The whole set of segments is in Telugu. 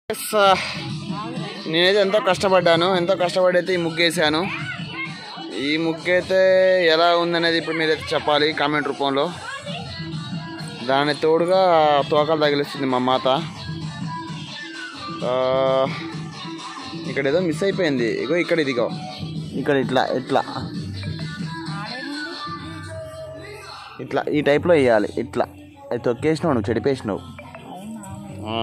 ఎస్, ఆ, నేనైతే ఎంతో కష్టపడ్డాను ఎంతో కష్టపడి అయితే ఈ ముగ్గు వేసాను ఈ ముగ్గు అయితే ఎలా ఉందనేది ఇప్పుడు మీరైతే చెప్పాలి కామెంట్ రూపంలో దాని తోడుగా తోకలు తగిలిస్తుంది మా మాత ఆ, ఇక్కడ ఏదో మిస్ అయిపోయింది ఇగో ఇక్కడ ఇదిగో ఇక్కడ ఇట్లా ఇట్లా ఇట్లా ఈ టైప్లో వేయాలి ఇట్లా అది తొక్కేసినావు నువ్వు చెడిపేసినావు ఆ.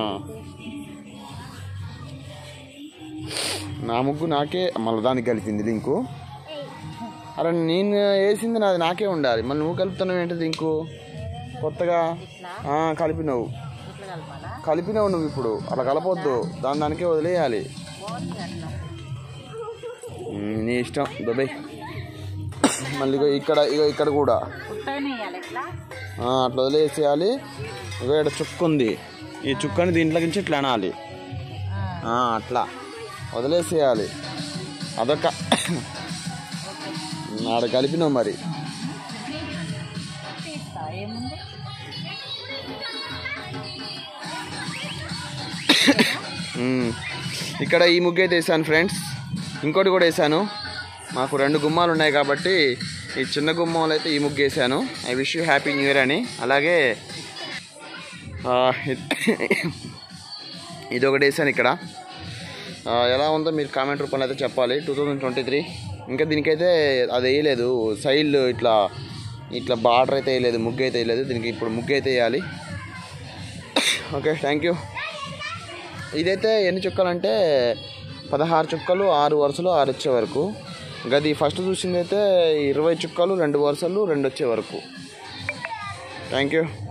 నా ముగ్గు నాకే మళ్ళీ దానికి కలిపింది లింకు అరే నేను వేసింది నాది నాకే ఉండాలి మళ్ళీ నువ్వు కలుపుతున్నావు ఏంటి లింకు కొత్తగా ఆ, కలిపినావు కలిపినావు నువ్వు ఇప్పుడు అలా కలపొద్దు దాని దానికే వదిలేయాలి ఉమ్, నీ ఇష్టం దుబాయ్ మళ్ళీ ఇగో ఇక్కడ ఇగో ఇక్కడ కూడా ఆ, అట్లా వదిలేసేయాలి ఇగో ఇక్కడ చుక్క ఉంది ఈ చుక్కని దీంట్లో నుంచి ఇట్లా అనాలి ఆ, అట్లా వదిలేసేయాలి అదొక ఆడ కలిపినావు మరి మ్మ్. ఇక్కడ ఈ ముగ్గు అయితే వేసాను ఫ్రెండ్స్ ఇంకోటి కూడా వేసాను మాకు రెండు గుమ్మాలు ఉన్నాయి కాబట్టి ఈ చిన్న గుమ్మంలో అయితే ఈ ముగ్గు వేసాను I wish you happy new year అని అలాగే ఆ, ఇది- ఇది ఒకటి వేసాను ఇక్కడ ఆ, ఎలా ఉందో మీరు కామెంట్ రూపంలో అయితే చెప్పాలి టూ థౌజండ్ ట్వంటీ త్రీ ఇంకా దీనికైతే అది వేయలేదు సైడ్ ఇట్లా ఇట్లా బార్డర్ అయితే వేయలేదు ముగ్గు అయితే వేయలేదు దీనికి ఇప్పుడు ముగ్గు అయితే వేయాలి ఓకే థ్యాంక్ యూ ఇదైతే ఎన్ని చుక్కలు అంటే పదహారు చుక్కలు ఆరు వరుసలు ఆరు వచ్చే వరకు గది ఫస్ట్ చూసింది అయితే ఇరవై చుక్కలు రెండు వరుసలు రెండు వచ్చే వరకు థ్యాంక్ యూ